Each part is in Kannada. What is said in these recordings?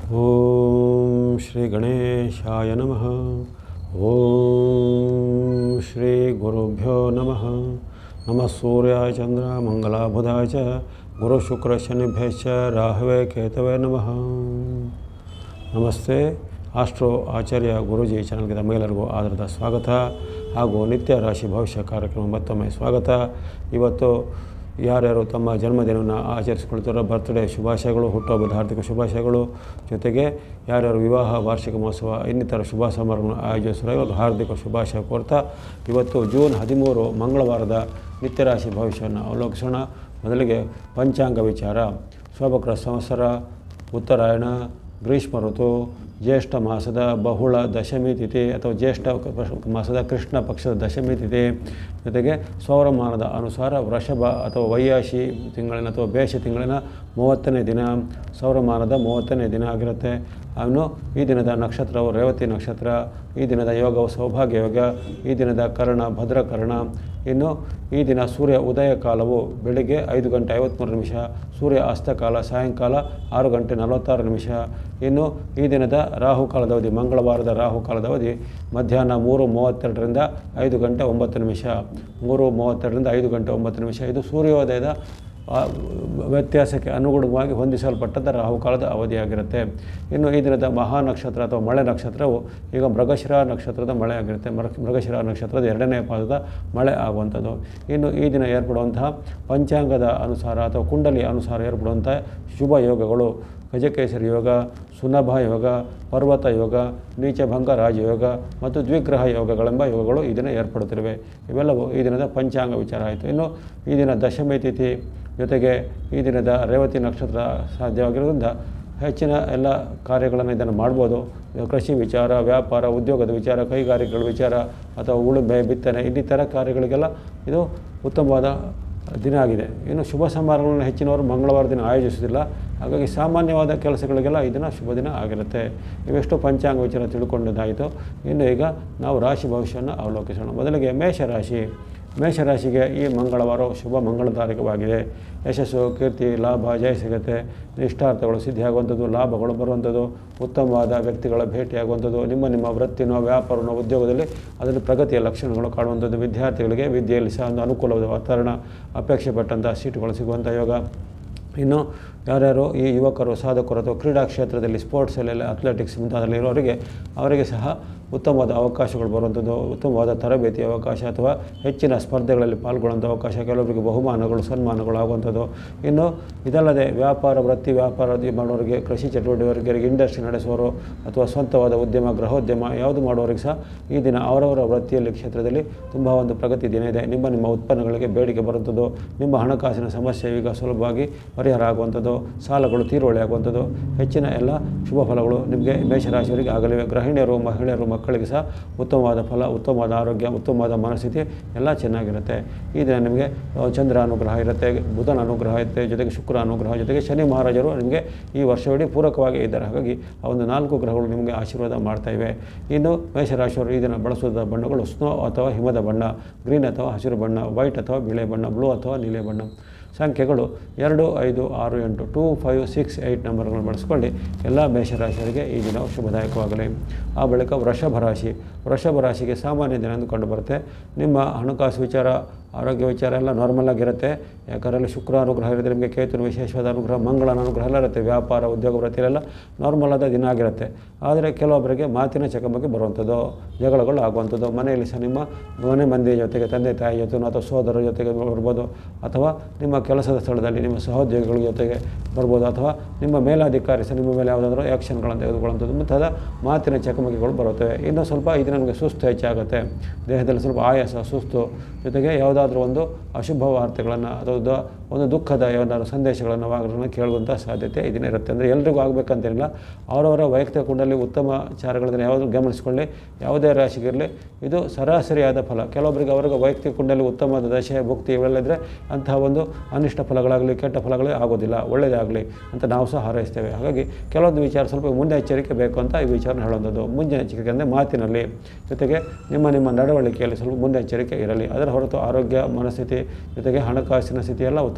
ಓಂ ಶ್ರೀ ಗಣೇಶಾಯ ನಮಃ ಓಂ ಶ್ರೀ ಗುರುಭ್ಯೋ ನಮಃ ನಮಃ ಸೂರ್ಯಾಯ ಚಂದ್ರ ಮಂಗಲಾಬುಧಾಯ ಚ ಗುರು ಶುಕ್ರ ಶನಿಭ್ಯಶ್ಚ ರಾಹವೇ ಕೇತವೇ ನಮಃ ನಮಸ್ತೆ ಆಸ್ಟ್ರೋ ಆಚಾರ್ಯ ಗುರೂಜಿ ಚಾನಲ್ಗೆ ತಮಗೆಲ್ಲರಿಗೂ ಆಧಾರದ ಸ್ವಾಗತ ಹಾಗೂ ನಿತ್ಯ ರಾಶಿ ಭವಿಷ್ಯ ಕಾರ್ಯಕ್ರಮ ಮತ್ತೊಮ್ಮೆ ಸ್ವಾಗತ ಇವತ್ತು ಯಾರ್ಯಾರು ತಮ್ಮ ಜನ್ಮದಿನವನ್ನು ಆಚರಿಸಿಕೊಳ್ತಾರೋ ಬರ್ತ್ಡೇ ಶುಭಾಶಯಗಳು ಹುಟ್ಟುಹಬ್ಬದ ಹಾರ್ದಿಕ ಶುಭಾಶಯಗಳು ಜೊತೆಗೆ ಯಾರ್ಯಾರು ವಿವಾಹ ವಾರ್ಷಿಕ ಮಹೋತ್ಸವ ಇನ್ನಿತರ ಶುಭ ಸಮಾರಂಭ ಆಯೋಜಿಸಿರೋ ಇವತ್ತು ಹಾರ್ದಿಕ ಶುಭಾಶಯ ಕೋರ್ತಾ ಇವತ್ತು ಜೂನ್ ಹದಿಮೂರು ಮಂಗಳವಾರದ ನಿತ್ಯರಾಶಿ ಭವಿಷ್ಯವನ್ನು ಅವಲೋಕಿಸೋಣ ಮೊದಲಿಗೆ ಪಂಚಾಂಗ ವಿಚಾರ ಶೋಭಕರ ಸಂವತ್ಸರ ಉತ್ತರಾಯಣ ಗ್ರೀಷ್ಮ ಋತು ಜ್ಯೇಷ್ಠ ಮಾಸದ ಬಹುಳ ದಶಮಿ ತಿಥಿ ಅಥವಾ ಜ್ಯೇಷ್ಠ ಮಾಸದ ಕೃಷ್ಣ ಪಕ್ಷದ ದಶಮಿ ತಿಥಿ ಜೊತೆಗೆ ಸೌರಮಾನದ ಅನುಸಾರ ವೃಷಭ ಅಥವಾ ವೈಯಾಶಿ ತಿಂಗಳಿನ ಅಥವಾ ಬೇಷ ತಿಂಗಳಿನ ಮೂವತ್ತನೇ ದಿನ ಸೌರಮಾನದ ಮೂವತ್ತನೇ ದಿನ ಆಗಿರುತ್ತೆ ಅವನು ಈ ದಿನದ ನಕ್ಷತ್ರವು ರೇವತಿ ನಕ್ಷತ್ರ ಈ ದಿನದ ಯೋಗವು ಸೌಭಾಗ್ಯ ಯೋಗ ಈ ದಿನದ ಕರ್ಣ ಭದ್ರಕರ್ಣ ಇನ್ನು ಈ ದಿನ ಸೂರ್ಯ ಉದಯ ಕಾಲವು ಬೆಳಿಗ್ಗೆ ಐದು ಗಂಟೆ ಐವತ್ತ್ಮೂರು ನಿಮಿಷ ಸೂರ್ಯ ಅಸ್ತಕಾಲ ಸಾಯಂಕಾಲ ಆರು ಗಂಟೆ ನಲವತ್ತಾರು ನಿಮಿಷ ಇನ್ನು ಈ ದಿನದ ರಾಹುಕಾಲದ ಅವಧಿ ಮಂಗಳವಾರದ ರಾಹುಕಾಲದ ಅವಧಿ ಮಧ್ಯಾಹ್ನ ಮೂರು ಮೂವತ್ತೆರಡರಿಂದ ಐದು ಗಂಟೆ ಒಂಬತ್ತು ನಿಮಿಷ ಮೂರು ಮೂವತ್ತೆರಡರಿಂದ ಐದು ಗಂಟೆ ಒಂಬತ್ತು ನಿಮಿಷ ಇದು ಸೂರ್ಯೋದಯದ ಆ ವ್ಯತ್ಯಾಸಕ್ಕೆ ಅನುಗುಣವಾಗಿ ಹೊಂದಿಸಲ್ಪಟ್ಟಂಥ ರಾಹುಕಾಲದ ಅವಧಿಯಾಗಿರುತ್ತೆ ಇನ್ನು ಈ ದಿನದ ಮಹಾ ನಕ್ಷತ್ರ ಅಥವಾ ಮಳೆ ನಕ್ಷತ್ರವು ಈಗ ಮೃಗಶಿರ ನಕ್ಷತ್ರದ ಮಳೆ ಆಗಿರುತ್ತೆ ಮೃಗ ಮೃಗಶಿರ ನಕ್ಷತ್ರದ ಎರಡನೇ ಪಾದದ ಮಳೆ ಆಗುವಂಥದ್ದು ಇನ್ನು ಈ ದಿನ ಏರ್ಪಡುವಂತಹ ಪಂಚಾಂಗದ ಅನುಸಾರ ಅಥವಾ ಕುಂಡಲಿ ಅನುಸಾರ ಏರ್ಪಡುವಂಥ ಶುಭ ಯೋಗಗಳು ಗಜಕೇಸರಿ ಯೋಗ ಸುನಭ ಯೋಗ ಪರ್ವತ ಯೋಗ ನೀಚಭಂಗ ರಾಜಯೋಗ ಮತ್ತು ದ್ವಿಗ್ರಹ ಯೋಗಗಳೆಂಬ ಯೋಗಗಳು ಈ ದಿನ ಏರ್ಪಡುತ್ತಿರುವೆ ಇವೆಲ್ಲವೂ ಈ ದಿನದ ಪಂಚಾಂಗ ವಿಚಾರ ಆಯಿತು ಇನ್ನು ಈ ದಿನ ದಶಮಿ ತಿಥಿ ಜೊತೆಗೆ ಈ ದಿನದ ರೇವತಿ ನಕ್ಷತ್ರ ಸಾಧ್ಯವಾಗಿರೋದ್ರಿಂದ ಹೆಚ್ಚಿನ ಎಲ್ಲ ಕಾರ್ಯಗಳನ್ನು ಇದನ್ನು ಮಾಡ್ಬೋದು ಕೃಷಿ ವಿಚಾರ ವ್ಯಾಪಾರ ಉದ್ಯೋಗದ ವಿಚಾರ ಕೈಗಾರಿಕೆಗಳ ವಿಚಾರ ಅಥವಾ ಉಳುಮೆ ಬಿತ್ತನೆ ಇನ್ನಿತರ ಕಾರ್ಯಗಳಿಗೆಲ್ಲ ಇದು ಉತ್ತಮವಾದ ದಿನ ಆಗಿದೆ ಇನ್ನು ಶುಭ ಸಮಾರಂಭಗಳನ್ನು ಹೆಚ್ಚಿನವರು ಮಂಗಳವಾರ ದಿನ ಆಯೋಜಿಸುವುದಿಲ್ಲ ಹಾಗಾಗಿ ಸಾಮಾನ್ಯವಾದ ಕೆಲಸಗಳಿಗೆಲ್ಲ ಈ ದಿನ ಶುಭ ದಿನ ಆಗಿರುತ್ತೆ ಇವೆಷ್ಟು ಪಂಚಾಂಗ ವಿಚಾರ ತಿಳ್ಕೊಂಡದ್ದಾಯಿತು ಇನ್ನು ಈಗ ನಾವು ರಾಶಿ ಭವಿಷ್ಯವನ್ನು ಅವಲೋಕಿಸೋಣ ಮೊದಲಿಗೆ ಮೇಷರಾಶಿ ಮೇಷರಾಶಿಗೆ ಈ ಮಂಗಳವಾರವು ಶುಭ ಮಂಗಳದಾಯಕವಾಗಿದೆ ಯಶಸ್ಸು ಕೀರ್ತಿ ಲಾಭ ಜಯ ಸಿಗುತ್ತೆ ಇಷ್ಟಾರ್ಥಗಳು ಸಿದ್ಧಿಯಾಗುವಂಥದ್ದು ಲಾಭಗಳು ಬರುವಂಥದ್ದು ಉತ್ತಮವಾದ ವ್ಯಕ್ತಿಗಳ ಭೇಟಿಯಾಗುವಂಥದ್ದು ನಿಮ್ಮ ನಿಮ್ಮ ವೃತ್ತಿನೋ ವ್ಯಾಪಾರನೋ ಉದ್ಯೋಗದಲ್ಲಿ ಅದರಲ್ಲಿ ಪ್ರಗತಿಯ ಲಕ್ಷಣಗಳು ಕಾಣುವಂಥದ್ದು ವಿದ್ಯಾರ್ಥಿಗಳಿಗೆ ವಿದ್ಯೆಯಲ್ಲಿ ಸಹ ಒಂದು ಅನುಕೂಲವಾದ ವಾತಾವರಣ ಅಪೇಕ್ಷೆ ಪಟ್ಟಂಥ ಸೀಟುಗಳು ಸಿಗುವಂಥ ಯೋಗ ಇನ್ನು ಯಾರ್ಯಾರು ಈ ಯುವಕರು ಸಾಧಕರು ಅಥವಾ ಕ್ರೀಡಾ ಕ್ಷೇತ್ರದಲ್ಲಿ ಸ್ಪೋರ್ಟ್ಸಲ್ಲೆಲ್ಲ ಅಥ್ಲೆಟಿಕ್ಸ್ ಮುಂತಾದಲ್ಲಿ ಇರೋರಿಗೆ ಅವರಿಗೆ ಸಹ ಉತ್ತಮವಾದ ಅವಕಾಶಗಳು ಬರುವಂಥದ್ದು ಉತ್ತಮವಾದ ತರಬೇತಿ ಅವಕಾಶ ಅಥವಾ ಹೆಚ್ಚಿನ ಸ್ಪರ್ಧೆಗಳಲ್ಲಿ ಪಾಲ್ಗೊಳ್ಳುವಂಥ ಅವಕಾಶ ಕೆಲವರಿಗೆ ಬಹುಮಾನಗಳು ಸನ್ಮಾನಗಳು ಆಗುವಂಥದ್ದು ಇನ್ನು ಇದಲ್ಲದೆ ವ್ಯಾಪಾರ ವೃತ್ತಿ ವ್ಯಾಪಾರ ಮಾಡೋರಿಗೆ ಕೃಷಿ ಚಟುವಟಿಕೆಗಳಿಗೆ ಇಂಡಸ್ಟ್ರಿ ನಡೆಸುವವರು ಅಥವಾ ಸ್ವಂತವಾದ ಉದ್ಯಮ ಗೃಹೋದ್ಯಮ ಯಾವುದು ಮಾಡುವವರಿಗೆ ಸಹ ಈ ದಿನ ಅವರವರ ವೃತ್ತಿಯಲ್ಲಿ ಕ್ಷೇತ್ರದಲ್ಲಿ ತುಂಬ ಒಂದು ಪ್ರಗತಿ ದಿನ ಇದೆ ನಿಮ್ಮ ನಿಮ್ಮ ಉತ್ಪನ್ನಗಳಿಗೆ ಬೇಡಿಕೆ ಬರುವಂಥದ್ದು ನಿಮ್ಮ ಹಣಕಾಸಿನ ಸಮಸ್ಯೆ ಈಗ ಸುಲಭವಾಗಿ ಪರಿಹಾರ ಆಗುವಂಥದ್ದು ಸಾಲಗಳು ತೀರುವಳಿ ಆಗುವಂಥದ್ದು ಹೆಚ್ಚಿನ ಎಲ್ಲ ಶುಭ ಫಲಗಳು ನಿಮಗೆ ಮೇಷರಾಶಿಯವರಿಗೆ ಆಗಲಿವೆ ಗೃಹಿಣಿಯರು ಮಹಿಳೆಯರು ಮಕ್ಕಳಿಗೆ ಸಹ ಉತ್ತಮವಾದ ಫಲ ಉತ್ತಮವಾದ ಆರೋಗ್ಯ ಉತ್ತಮವಾದ ಮನಸ್ಥಿತಿ ಎಲ್ಲ ಚೆನ್ನಾಗಿರುತ್ತೆ ಈ ದಿನ ನಿಮಗೆ ಚಂದ್ರ ಅನುಗ್ರಹ ಇರುತ್ತೆ ಬುಧನ ಅನುಗ್ರಹ ಇರುತ್ತೆ ಜೊತೆಗೆ ಶುಕ್ರ ಅನುಗ್ರಹ ಜೊತೆಗೆ ಶನಿ ಮಹಾರಾಜರು ನಿಮಗೆ ಈ ವರ್ಷವಿಡೀ ಪೂರಕವಾಗಿ ಇದ್ದಾರೆ ಹಾಗಾಗಿ ಆ ಒಂದು ನಾಲ್ಕು ಗ್ರಹಗಳು ನಿಮಗೆ ಆಶೀರ್ವಾದ ಮಾಡ್ತಾ ಇವೆ ಇನ್ನು ಮೇಷರಾಶಿಯವರು ಈ ದಿನ ಬಳಸುವ ಬಣ್ಣಗಳು ಸ್ನೋ ಅಥವಾ ಹಿಮದ ಬಣ್ಣ ಗ್ರೀನ್ ಅಥವಾ ಹಸಿರು ಬಣ್ಣ ವೈಟ್ ಅಥವಾ ಬಿಳೆ ಬಣ್ಣ ಬ್ಲೂ ಅಥವಾ ನೀಲಿ ಬಣ್ಣ ಸಂಖ್ಯೆಗಳು ಎರಡು ಐದು ಆರು ಎಂಟು ಟೂ ಫೈವ್ ಸಿಕ್ಸ್ ಏಯ್ಟ್ ನಂಬರ್ಗಳನ್ನು ಬಳಸ್ಕೊಳ್ಳಿ ಎಲ್ಲ ಮೇಷರಾಶಿಯವರಿಗೆ ಈ ದಿನ ಶುಭದಾಯಕವಾಗಲಿ ಆ ಬಳಿಕ ವೃಷಭ ರಾಶಿ ವೃಷಭ ರಾಶಿಗೆ ಸಾಮಾನ್ಯ ದಿನ ಎಂದು ಕಂಡುಬರುತ್ತೆ ನಿಮ್ಮ ಹಣಕಾಸು ವಿಚಾರ ಆರೋಗ್ಯ ವಿಚಾರ ಎಲ್ಲ ನಾರ್ಮಲ್ ಆಗಿರುತ್ತೆ ಯಾಕಂದರೆ ಅಲ್ಲಿ ಶುಕ್ರ ಅನುಗ್ರಹ ಇರುತ್ತೆ ನಿಮಗೆ ಕೇತುನ ವಿಶೇಷವಾದ ಅನುಗ್ರಹ ಮಂಗಳನ ಅನುಗ್ರಹ ಎಲ್ಲ ಇರುತ್ತೆ ವ್ಯಾಪಾರ ಉದ್ಯೋಗ ವೃತ್ತಿಯಲ್ಲೆಲ್ಲ ನಾರ್ಮಲ್ ಆದ ದಿನ ಆಗಿರುತ್ತೆ ಆದರೆ ಕೆಲವೊಬ್ಬರಿಗೆ ಮಾತಿನ ಚಕಮಕಿ ಬರುವಂಥದ್ದು ಜಗಳಗಳು ಆಗುವಂಥದ್ದು ಮನೆಯಲ್ಲಿ ಸಹ ನಿಮ್ಮ ಮನೆ ಮಂದಿಯ ಜೊತೆಗೆ ತಂದೆ ತಾಯಿ ಜೊತೆ ಅಥವಾ ಸೋದರರ ಜೊತೆಗೆ ಬರ್ಬೋದು ಅಥವಾ ನಿಮ್ಮ ಕೆಲಸದ ಸ್ಥಳದಲ್ಲಿ ನಿಮ್ಮ ಸಹೋದ್ಯೋಗಿಗಳ ಜೊತೆಗೆ ಬರ್ಬೋದು ಅಥವಾ ನಿಮ್ಮ ಮೇಲಾಧಿಕಾರಿ ಸಹ ನಿಮ್ಮ ಮೇಲೆ ಯಾವುದಾದ್ರೂ ಆ್ಯಕ್ಷನ್ಗಳನ್ನು ತೆಗೆದುಕೊಳ್ಳುವಂಥದ್ದು ಮುಂತಾದ ಮಾತಿನ ಚಕಮಕಿಗಳು ಬರುತ್ತವೆ ಇನ್ನು ಸ್ವಲ್ಪ ಇದು ನನಗೆ ಸುಸ್ತು ಹೆಚ್ಚಾಗುತ್ತೆ ದೇಹದಲ್ಲಿ ಸ್ವಲ್ಪ ಆಯಾಸ ಸುಸ್ತು ಜೊತೆಗೆ ಯಾವುದಾದ್ರೂ ಒಂದು ಅಶುಭ ವಾರ್ತೆಗಳನ್ನು ಅಥವಾ ದ- ಒಂದು ದುಃಖದ ಏನಾದ್ರು ಸಂದೇಶಗಳನ್ನು ವಾಗ್ಗಳನ್ನು ಕೇಳುವಂಥ ಸಾಧ್ಯತೆ ಇದನ್ನ ಇರುತ್ತೆ ಅಂದರೆ ಎಲ್ರಿಗೂ ಆಗಬೇಕಂತೇನಿಲ್ಲ ಅವರವರ ವೈಯಕ್ತಿಕ ಕುಂಡಲಿ ಉತ್ತಮ ಚಾರಗಳನ್ನು ಯಾವುದು ಗಮನಿಸಿಕೊಳ್ಳಿ ಯಾವುದೇ ರಾಶಿಗಿರಲಿ ಇದು ಸರಾಸರಿಯಾದ ಫಲ ಕೆಲವೊಬ್ಬರಿಗೆ ಅವರಿಗೆ ವೈಯಕ್ತಿಕ ಕುಂಡಲಿ ಉತ್ತಮವಾದ ದಶೆ ಭುಕ್ತಿ ಇವೆಲ್ಲ ಇದ್ದರೆ ಅಂತಹ ಒಂದು ಅನಿಷ್ಟ ಫಲಗಳಾಗಲಿ ಕೆಟ್ಟ ಫಲಗಳೇ ಆಗೋದಿಲ್ಲ ಒಳ್ಳೆಯದಾಗಲಿ ಅಂತ ನಾವು ಸಹ ಹಾರೈಸ್ತೇವೆ ಹಾಗಾಗಿ ಕೆಲವೊಂದು ವಿಚಾರ ಸ್ವಲ್ಪ ಮುನ್ನೆಚ್ಚರಿಕೆ ಬೇಕು ಅಂತ ಈ ವಿಚಾರನ ಹೇಳುವಂಥದ್ದು ಮುನ್ನೆಚ್ಚರಿಕೆ ಅಂದರೆ ಮಾತಿನಲ್ಲಿ ಜೊತೆಗೆ ನಿಮ್ಮ ನಿಮ್ಮ ನಡವಳಿಕೆಯಲ್ಲಿ ಸ್ವಲ್ಪ ಮುನ್ನೆಚ್ಚರಿಕೆ ಇರಲಿ ಅದರ ಹೊರತು ಆರೋಗ್ಯ ಮನಸ್ಥಿತಿ ಜೊತೆಗೆ ಹಣಕಾಸಿನ ಸ್ಥಿತಿ ಎಲ್ಲ ಉತ್ತಮ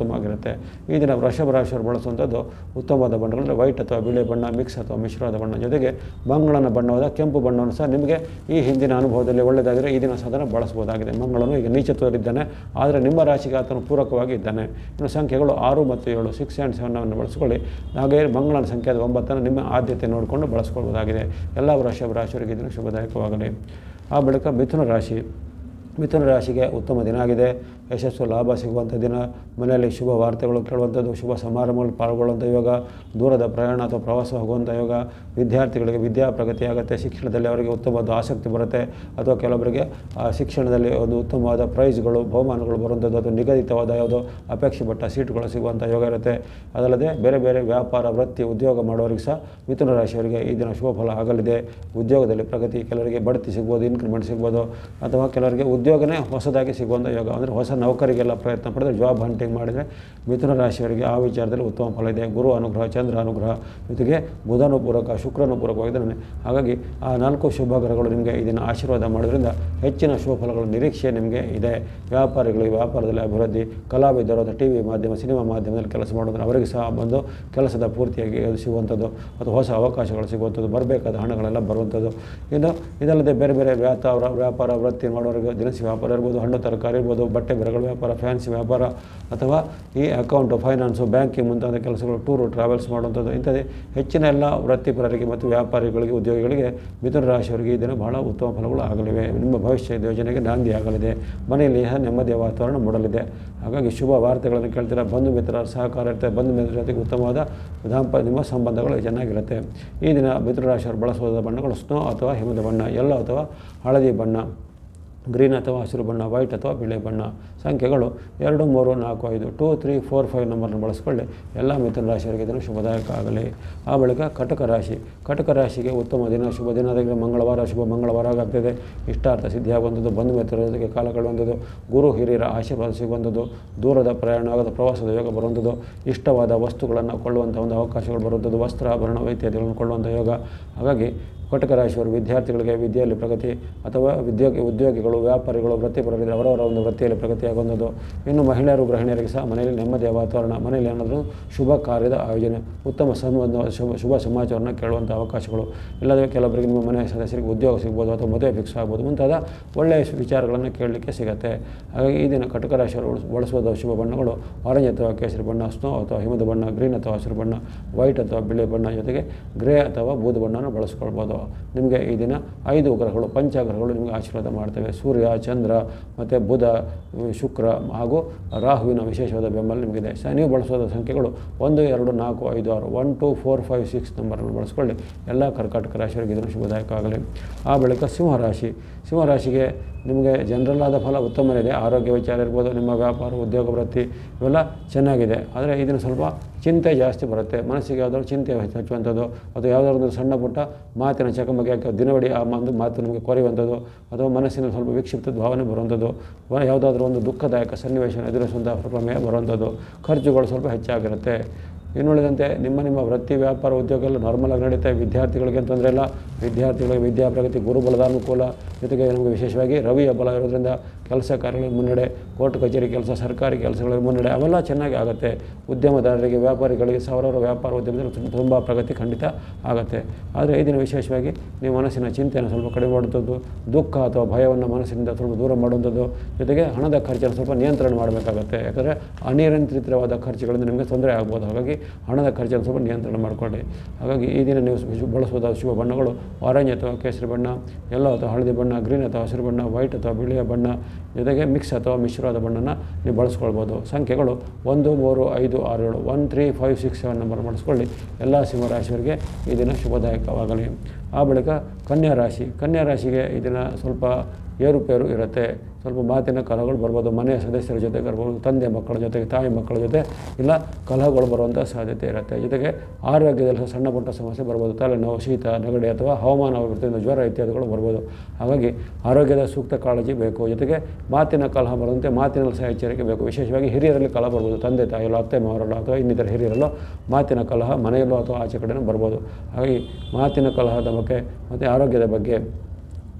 ಉತ್ತಮವಾಗಿರುತ್ತೆ ಈ ದಿನ ವೃಷಭ ರಾಶಿಯವರು ಬಳಸುವಂಥದ್ದು ಉತ್ತಮವಾದ ಬಣ್ಣಗಳು ವೈಟ್ ಅಥವಾ ಬಿಳಿ ಬಣ್ಣ ಮಿಕ್ಸ್ ಅಥವಾ ಮಿಶ್ರವಾದ ಬಣ್ಣ ಜೊತೆಗೆ ಮಂಗಳನ ಬಣ್ಣವಾದ ಕೆಂಪು ಬಣ್ಣವನ್ನು ಸಹ ನಿಮಗೆ ಈ ಹಿಂದಿನ ಅನುಭವದಲ್ಲಿ ಒಳ್ಳೆಯದಾದರೆ ಈ ದಿನ ಸಾಧನ ಬಳಸಬಹುದಾಗಿದೆ ಮಂಗಳನು ಈಗ ನೀಚತ್ವದಲ್ಲಿದ್ದಾನೆ ಆದರೆ ನಿಮ್ಮ ರಾಶಿಗೆ ಆತನು ಪೂರಕವಾಗಿ ಇದ್ದಾನೆ ಇನ್ನು ಸಂಖ್ಯೆಗಳು ಆರು ಮತ್ತು ಏಳು ಸಿಕ್ಸ್ ಆ್ಯಂಡ್ ಸೆವೆನನ್ನು ಬಳಸ್ಕೊಳ್ಳಿ ಹಾಗೆಯೇ ಮಂಗಳನ ಸಂಖ್ಯೆಯಾದ ಒಂಬತ್ತನ್ನು ನಿಮ್ಮ ಆದ್ಯತೆ ನೋಡಿಕೊಂಡು ಬಳಸ್ಕೊಳ್ಬೋದಾಗಿದೆ ಎಲ್ಲ ವೃಷಭ ರಾಶಿಯವರಿಗೆ ಇದನ್ನು ಶುಭದಾಯಕವಾಗಲಿ ಆ ಬಳಿಕ ಮಿಥುನ ರಾಶಿ ಮಿಥುನ ರಾಶಿಗೆ ಉತ್ತಮ ದಿನ ಆಗಿದೆ ಯಶಸ್ಸು ಲಾಭ ಸಿಗುವಂಥ ದಿನ ಮನೆಯಲ್ಲಿ ಶುಭ ವಾರ್ತೆಗಳು ಕೇಳುವಂಥದ್ದು ಶುಭ ಸಮಾರಂಭಗಳು ಪಾಲ್ಗೊಳ್ಳುವಂಥ ಯೋಗ ದೂರದ ಪ್ರಯಾಣ ಅಥವಾ ಪ್ರವಾಸ ಹೋಗುವಂಥ ಯೋಗ ವಿದ್ಯಾರ್ಥಿಗಳಿಗೆ ವಿದ್ಯಾ ಪ್ರಗತಿ ಆಗುತ್ತೆ ಶಿಕ್ಷಣದಲ್ಲಿ ಅವರಿಗೆ ಉತ್ತಮವಾದ ಆಸಕ್ತಿ ಬರುತ್ತೆ ಅಥವಾ ಕೆಲವರಿಗೆ ಆ ಶಿಕ್ಷಣದಲ್ಲಿ ಒಂದು ಉತ್ತಮವಾದ ಪ್ರೈಸ್ಗಳು ಬಹುಮಾನಗಳು ಬರುವಂಥದ್ದು ಅಥವಾ ನಿಗದಿತವಾದ ಯಾವುದೋ ಅಪೇಕ್ಷೆ ಪಟ್ಟ ಸೀಟುಗಳು ಸಿಗುವಂಥ ಯೋಗ ಇರುತ್ತೆ ಅದಲ್ಲದೆ ಬೇರೆ ಬೇರೆ ವ್ಯಾಪಾರ ವೃತ್ತಿ ಉದ್ಯೋಗ ಮಾಡೋರಿಗೆ ಸಹ ಮಿಥುನ ರಾಶಿಯವರಿಗೆ ಈ ದಿನ ಶುಭ ಫಲ ಆಗಲಿದೆ ಉದ್ಯೋಗದಲ್ಲಿ ಪ್ರಗತಿ ಕೆಲವರಿಗೆ ಬಡ್ತಿ ಸಿಗ್ಬೋದು ಇನ್ಕ್ರಿಮೆಂಟ್ ಸಿಗ್ಬೋದು ಅಥವಾ ಕೆಲವರಿಗೆ ಉದ್ಯೋಗನೇ ಹೊಸದಾಗಿ ಸಿಗುವಂಥ ಯೋಗ ಅಂದರೆ ಹೊಸ ನೌಕರಿಗೆಲ್ಲ ಪ್ರಯತ್ನ ಪಡೆದರೆ ಜಾಬ್ ಹಂಟಿಂಗ್ ಮಾಡಿದರೆ ಮಿಥುನ ರಾಶಿಯವರಿಗೆ ಆ ವಿಚಾರದಲ್ಲಿ ಉತ್ತಮ ಫಲ ಇದೆ ಗುರು ಅನುಗ್ರಹ ಚಂದ್ರ ಅನುಗ್ರಹ ಜೊತೆಗೆ ಬುಧನು ಪೂರಕ ಶುಕ್ರನು ಪೂರಕವಾಗಿದ್ದಾನೆ ಹಾಗಾಗಿ ಆ ನಾಲ್ಕು ಶುಭ ಗ್ರಹಗಳು ನಿಮಗೆ ಇದನ್ನು ಆಶೀರ್ವಾದ ಮಾಡೋದ್ರಿಂದ ಹೆಚ್ಚಿನ ಶುಭ ಫಲಗಳ ನಿರೀಕ್ಷೆ ನಿಮಗೆ ಇದೆ ವ್ಯಾಪಾರಿಗಳಿಗೆ ವ್ಯಾಪಾರದಲ್ಲಿ ಅಭಿವೃದ್ಧಿ ಕಲಾವಿದರು ಅಥವಾ ಟಿ ವಿ ಮಾಧ್ಯಮ ಸಿನಿಮಾ ಮಾಧ್ಯಮದಲ್ಲಿ ಕೆಲಸ ಮಾಡೋದ್ರೆ ಅವರಿಗೆ ಸಹ ಬಂದು ಕೆಲಸದ ಪೂರ್ತಿಯಾಗಿ ಅದು ಸಿಗುವಂಥದ್ದು ಅಥವಾ ಹೊಸ ಅವಕಾಶಗಳು ಸಿಗುವಂಥದ್ದು ಬರಬೇಕಾದ ಹಣಗಳೆಲ್ಲ ಬರುವಂಥದ್ದು ಇನ್ನು ಇದಲ್ಲದೆ ಬೇರೆ ಬೇರೆ ವ್ಯಾಪಾರ ವ್ಯಾಪಾರ ವೃತ್ತಿ ಮಾಡೋರಿಗೆ ದಿನಸಿ ವ್ಯಾಪಾರ ಇರ್ಬೋದು ಹಣ್ಣು ತರಕಾರಿ ಇರ್ಬೋದು ಬಟ್ಟೆ ಬೆರಗಳ ವ್ಯಾಪಾರ ಫ್ಯಾನ್ಸಿ ವ್ಯಾಪಾರ ಅಥವಾ ಈ ಅಕೌಂಟು ಫೈನಾನ್ಸು ಬ್ಯಾಂಕಿಂಗ್ ಮುಂತಾದ ಕೆಲಸಗಳು ಟೂರು ಟ್ರಾವೆಲ್ಸ್ ಮಾಡುವಂಥದ್ದು ಇಂಥದ್ದೇ ಹೆಚ್ಚಿನ ಎಲ್ಲ ವೃತ್ತಿಪರರಿಗೆ ಮತ್ತು ವ್ಯಾಪಾರಿಗಳಿಗೆ ಉದ್ಯೋಗಿಗಳಿಗೆ ಮಿಥುನ ರಾಶಿಯವರಿಗೆ ಈ ದಿನ ಬಹಳ ಉತ್ತಮ ಫಲಗಳು ಆಗಲಿವೆ ನಿಮ್ಮ ಭವಿಷ್ಯದ ಯೋಜನೆಗೆ ನಾಂದಿ ಆಗಲಿದೆ ಮನೆಯಲ್ಲಿ ಸಹ ನೆಮ್ಮದಿಯ ವಾತಾವರಣ ಮೂಡಲಿದೆ ಹಾಗಾಗಿ ಶುಭ ವಾರ್ತೆಗಳನ್ನು ಕೇಳ್ತೀರಾ ಬಂಧು ಮಿತ್ರರ ಸಹಕಾರ ಇರುತ್ತೆ ಬಂಧು ಮಿತ್ರರ ಜೊತೆಗೆ ಉತ್ತಮವಾದ ದಾಂಪ ನಿಮ್ಮ ಸಂಬಂಧಗಳು ಚೆನ್ನಾಗಿರುತ್ತೆ ಈ ದಿನ ಮಿಥುನ ರಾಶಿಯವರು ಬಳಸುವ ಬಣ್ಣಗಳು ಸ್ನೋ ಅಥವಾ ಹಿಮದ ಬಣ್ಣ ಯೆಲ್ಲೋ ಅಥವಾ ಹಳದಿ ಬಣ್ಣ ಗ್ರೀನ್ ಅಥವಾ ಹಸಿರು ಬಣ್ಣ ವೈಟ್ ಅಥವಾ ಬಿಳಿ ಬಣ್ಣ ಸಂಖ್ಯೆಗಳು ಎರಡು ಮೂರು ನಾಲ್ಕು ಐದು ಟೂ ತ್ರೀ ಫೋರ್ ಫೈವ್ ನಂಬರ್ನ ಬಳಸ್ಕೊಳ್ಳಿ ಎಲ್ಲ ಮಿಥುನ ರಾಶಿಯವರಿಗೆ ಇದನ್ನು ಶುಭದಾಯಕ ಆಗಲಿ ಆ ಬಳಿಕ ಕಟಕ ರಾಶಿ ಕಟಕ ರಾಶಿಗೆ ಉತ್ತಮ ದಿನ ಶುಭ ದಿನದಾಗಿ ಮಂಗಳವಾರ ಶುಭ ಮಂಗಳವಾರ ಆಗ್ತಿದೆ ಇಷ್ಟಾರ್ಥ ಸಿದ್ಧಿಯಾಗುವಂಥದ್ದು ಬಂಧು ಮಿತ್ರರ ಜೊತೆಗೆ ಕಾಲ ಕಳೆಯುವಂಥದ್ದು ಗುರು ಹಿರಿಯರ ಆಶೀರ್ವಾದ ಸಿಗುವಂಥದ್ದು ದೂರದ ಪ್ರಯಾಣ ಆಗದ ಪ್ರವಾಸದ ಯೋಗ ಬರುವಂಥದ್ದು ಇಷ್ಟವಾದ ವಸ್ತುಗಳನ್ನು ಕೊಳ್ಳುವಂಥ ಒಂದು ಅವಕಾಶಗಳು ಬರುವಂಥದ್ದು ವಸ್ತ್ರ ಆಭರಣ ಇತ್ಯಾದಿಗಳನ್ನು ಕೊಳ್ಳುವಂಥ ಯೋಗ ಹಾಗಾಗಿ ಕಟಕ ರಾಶಿಯವರು ವಿದ್ಯಾರ್ಥಿಗಳಿಗೆ ವಿದ್ಯೆಯಲ್ಲಿ ಪ್ರಗತಿ ಅಥವಾ ಉದ್ಯೋಗಿ ಉದ್ಯೋಗಿಗಳು ವ್ಯಾಪಾರಿಗಳು ವೃತ್ತಿಪರರಿದ್ದರೆ ಅವರವರ ಒಂದು ವೃತ್ತಿಯಲ್ಲಿ ಪ್ರಗತಿಯಾಗುವಂಥದ್ದು ಇನ್ನು ಮಹಿಳೆಯರು ಗೃಹಿಣಿಯರಿಗೆ ಸಹ ಮನೆಯಲ್ಲಿ ನೆಮ್ಮದಿಯ ವಾತಾವರಣ ಮನೆಯಲ್ಲಿ ಏನಾದರೂ ಶುಭ ಕಾರ್ಯದ ಆಯೋಜನೆ ಉತ್ತಮ ಸಂಬಂಧ ಶುಭ ಶುಭ ಸಮಾಚಾರವನ್ನು ಕೇಳುವಂಥ ಅವಕಾಶಗಳು ಇಲ್ಲದೆ ಕೆಲವರಿಗೆ ನಿಮ್ಮ ಮನೆಯ ಸದಸ್ಯರಿಗೆ ಉದ್ಯೋಗ ಸಿಗ್ಬೋದು ಅಥವಾ ಮದುವೆ ಫಿಕ್ಸ್ ಆಗ್ಬೋದು ಮುಂತಾದ ಒಳ್ಳೆಯ ವಿಚಾರಗಳನ್ನು ಕೇಳಲಿಕ್ಕೆ ಸಿಗುತ್ತೆ ಹಾಗಾಗಿ ಈ ದಿನ ಕಟಕ ರಾಶಿಯವರು ಬಳಸುವ ಶುಭ ಬಣ್ಣಗಳು ಆರೆಂಜ್ ಅಥವಾ ಕೇಸರಿ ಬಣ್ಣ ಸ್ನೋ ಅಥವಾ ಹಿಮದ ಬಣ್ಣ ಗ್ರೀನ್ ಅಥವಾ ಹಸಿರು ಬಣ್ಣ ವೈಟ್ ಅಥವಾ ಬಿಳಿ ಬಣ್ಣ ಜೊತೆಗೆ ಗ್ರೇ ಅಥವಾ ಬೂದು ಬಣ್ಣವನ್ನು ಬಳಸ್ಕೊಳ್ಬೋದು ನಿಮಗೆ ಈ ದಿನ ಐದು ಗ್ರಹಗಳು ಪಂಚಗ್ರಹಗಳು ನಿಮಗೆ ಆಶೀರ್ವಾದ ಮಾಡ್ತವೆ ಸೂರ್ಯ ಚಂದ್ರ ಮತ್ತು ಬುಧ ಶುಕ್ರ ಹಾಗೂ ರಾಹುವಿನ ವಿಶೇಷವಾದ ಬೆಂಬಲ ನಿಮಗಿದೆ ಸ ನೀವು ಬಳಸೋದ ಸಂಖ್ಯೆಗಳು ಒಂದು ಎರಡು ನಾಲ್ಕು ಐದು ಆರು one two four five six ನಂಬರನ್ನು ಬಳಸ್ಕೊಳ್ಳಿ ಎಲ್ಲ ಕರ್ಕಾಟಕ ರಾಶಿಯವರಿಗೆ ಇದನ್ನು ಶುಭದಾಯಕ ಆಗಲಿ ಆ ಬಳಿಕ ಸಿಂಹರಾಶಿ ಸಿಂಹರಾಶಿಗೆ ನಿಮಗೆ ಜನರಲ್ ಆದ ಫಲ ಉತ್ತಮನಿದೆ ಆರೋಗ್ಯ ವಿಚಾರ ಇರ್ಬೋದು ನಿಮ್ಮ ವ್ಯಾಪಾರ ಉದ್ಯೋಗ ವೃತ್ತಿ ಇವೆಲ್ಲ ಚೆನ್ನಾಗಿದೆ ಆದರೆ ಇದನ್ನು ಸ್ವಲ್ಪ ಚಿಂತೆ ಜಾಸ್ತಿ ಬರುತ್ತೆ ಮನಸ್ಸಿಗೆ ಯಾವುದಾದ್ರು ಚಿಂತೆ ಹಚ್ಚುವಂಥದ್ದು ಅಥವಾ ಯಾವುದಾದ್ರು ಒಂದು ಸಣ್ಣ ಪುಟ್ಟ ಮಾತಿನ ಚಕಮಕಿ ಹಾಕಿ ದಿನವಡಿ ಆ ಒಂದು ಮಾತು ನಿಮಗೆ ಕೊರೆಯುವಂಥದ್ದು ಅಥವಾ ಮನಸ್ಸಿನಲ್ಲಿ ಸ್ವಲ್ಪ ವಿಕ್ಷಿಪ್ತ ಭಾವನೆ ಬರುವಂಥದ್ದು ವ- ಯಾವುದಾದ್ರೂ ಒಂದು ದುಃಖದಾಯಕ ಸನ್ನಿವೇಶ ಎದುರಿಸುವಂಥ ಪ್ರಮೇಯ ಬರುವಂಥದ್ದು ಖರ್ಚುಗಳು ಸ್ವಲ್ಪ ಹೆಚ್ಚಾಗಿರುತ್ತೆ ಇನ್ನುಳಿದಂತೆ ನಿಮ್ಮ ನಿಮ್ಮ ವೃತ್ತಿ ವ್ಯಾಪಾರ ಉದ್ಯೋಗ ಎಲ್ಲ ನಾರ್ಮಲಾಗಿ ನಡೀತಾ ವಿದ್ಯಾರ್ಥಿಗಳಿಗೆ ತೊಂದರೆ ಇಲ್ಲ ವಿದ್ಯಾರ್ಥಿಗಳಿಗೆ ವಿದ್ಯಾ ಪ್ರಗತಿ ಗುರುಬಲದ ಅನುಕೂಲ ಜೊತೆಗೆ ನಮಗೆ ವಿಶೇಷವಾಗಿ ರವಿಯ ಬಲ ಇರೋದ್ರಿಂದ ಕೆಲಸ ಕಾರ್ಯಗಳಿಗೆ ಮುನ್ನಡೆ ಕೋರ್ಟ್ ಕಚೇರಿ ಕೆಲಸ ಸರ್ಕಾರಿ ಕೆಲಸಗಳಿಗೆ ಮುನ್ನಡೆ ಅವೆಲ್ಲ ಚೆನ್ನಾಗಿ ಆಗುತ್ತೆ ಉದ್ಯಮದಾರರಿಗೆ ವ್ಯಾಪಾರಿಗಳಿಗೆ ಸಾವಿರಾರು ವ್ಯಾಪಾರ ಉದ್ಯಮದಲ್ಲಿ ತುಂಬ ಪ್ರಗತಿ ಖಂಡಿತ ಆಗುತ್ತೆ ಆದರೆ ಈ ದಿನ ವಿಶೇಷವಾಗಿ ನೀವು ಮನಸ್ಸಿನ ಚಿಂತೆಯನ್ನು ಸ್ವಲ್ಪ ಕಡಿಮೆ ಮಾಡುವಂಥದ್ದು ದುಃಖ ಅಥವಾ ಭಯವನ್ನು ಮನಸ್ಸಿನಿಂದ ಸ್ವಲ್ಪ ದೂರ ಮಾಡುವಂಥದ್ದು ಜೊತೆಗೆ ಹಣದ ಖರ್ಚನ್ನು ಸ್ವಲ್ಪ ನಿಯಂತ್ರಣ ಮಾಡಬೇಕಾಗತ್ತೆ ಯಾಕಂದರೆ ಅನಿಯಂತ್ರಿತವಾದ ಖರ್ಚುಗಳಿಂದ ನಿಮಗೆ ತೊಂದರೆ ಆಗ್ಬೋದು ಹಾಗಾಗಿ ಹಣದ ಖರ್ಚನ್ನು ಸ್ವಲ್ಪ ನಿಯಂತ್ರಣ ಮಾಡಿಕೊಳ್ಳಿ ಹಾಗಾಗಿ ಈ ದಿನ ನೀವು ಶು- ಬಳಸಬಹುದಾದ ಶುಭ ಬಣ್ಣಗಳು ಆರೆಂಜ್ ಅಥವಾ ಕೇಸರಿ ಬಣ್ಣ ಎಲ್ಲೋ ಅಥವಾ ಹಳದಿ ಬಣ್ಣ ಗ್ರೀನ್ ಅಥವಾ ಹಸಿರು ಬಣ್ಣ ವೈಟ್ ಅಥವಾ ಬಿಳಿಯ ಬಣ್ಣ ಜೊತೆಗೆ ಮಿಕ್ಸ್ ಅಥವಾ ಮಿಶ್ರವಾದ ಬಣ್ಣನ ನೀವು ಬಳಸ್ಕೊಳ್ಬೋದು ಸಂಖ್ಯೆಗಳು ಒಂದು ಮೂರು ಐದು ಆರು ಏಳು one three five six seven number ಬಳಸ್ಕೊಳ್ಳಿ ಎಲ್ಲ ಸಿಂಹರಾಶಿಯವರಿಗೆ ಈ ದಿನ ಶುಭದಾಯಕವಾಗಲಿ ಆ ಬಳಿಕ ಕನ್ಯಾ ರಾಶಿ ಕನ್ಯಾ ರಾಶಿಗೆ ಈ ದಿನ ಸ್ವಲ್ಪ ಏರುಪೇರು ಇರುತ್ತೆ ಸ್ವಲ್ಪ ಮಾತಿನ ಕಲಹಗಳು ಬರ್ಬೋದು ಮನೆಯ ಸದಸ್ಯರ ಜೊತೆಗೆ ಬರ್ಬೋದು ತಂದೆ ಮಕ್ಕಳ ಜೊತೆಗೆ ತಾಯಿ ಮಕ್ಕಳ ಜೊತೆ ಇಲ್ಲ ಕಲಹಗಳು ಬರುವಂಥ ಸಾಧ್ಯತೆ ಇರುತ್ತೆ ಜೊತೆಗೆ ಆರೋಗ್ಯದಲ್ಲಿ ಸಹ ಸಣ್ಣ ಪುಟ್ಟ ಸಮಸ್ಯೆ ಬರ್ಬೋದು ತಲೆನೋವು ಶೀತ ನೆಗಡಿ ಅಥವಾ ಹವಾಮಾನ ವೃತ್ತಿಯಿಂದ ಜ್ವರ ಇತ್ಯಾದಿಗಳು ಬರ್ಬೋದು ಹಾಗಾಗಿ ಆರೋಗ್ಯದ ಸೂಕ್ತ ಕಾಳಜಿ ಬೇಕು ಜೊತೆಗೆ ಮಾತಿನ ಕಲಹ ಬರುವಂತೆ ಮಾತಿನಲ್ಲಿ ಸಹ ಎಚ್ಚರಿಕೆ ಬೇಕು ವಿಶೇಷವಾಗಿ ಹಿರಿಯರಲ್ಲಿ ಕಲಹ ಬರ್ಬೋದು ತಂದೆ ತಾಯಿಯಲ್ಲೋ ಅತ್ತೆ ಮಾವರಲ್ಲೋ ಅಥವಾ ಇನ್ನಿತರ ಹಿರಿಯರಲ್ಲೋ ಮಾತಿನ ಕಲಹ ಮನೆಯಲ್ಲೋ ಅಥವಾ ಆಚೆ ಕಡೆನೂ ಬರ್ಬೋದು ಹಾಗಾಗಿ ಮಾತಿನ ಕಲಹದ ಬಗ್ಗೆ ಮತ್ತು ಆರೋಗ್ಯದ ಬಗ್ಗೆ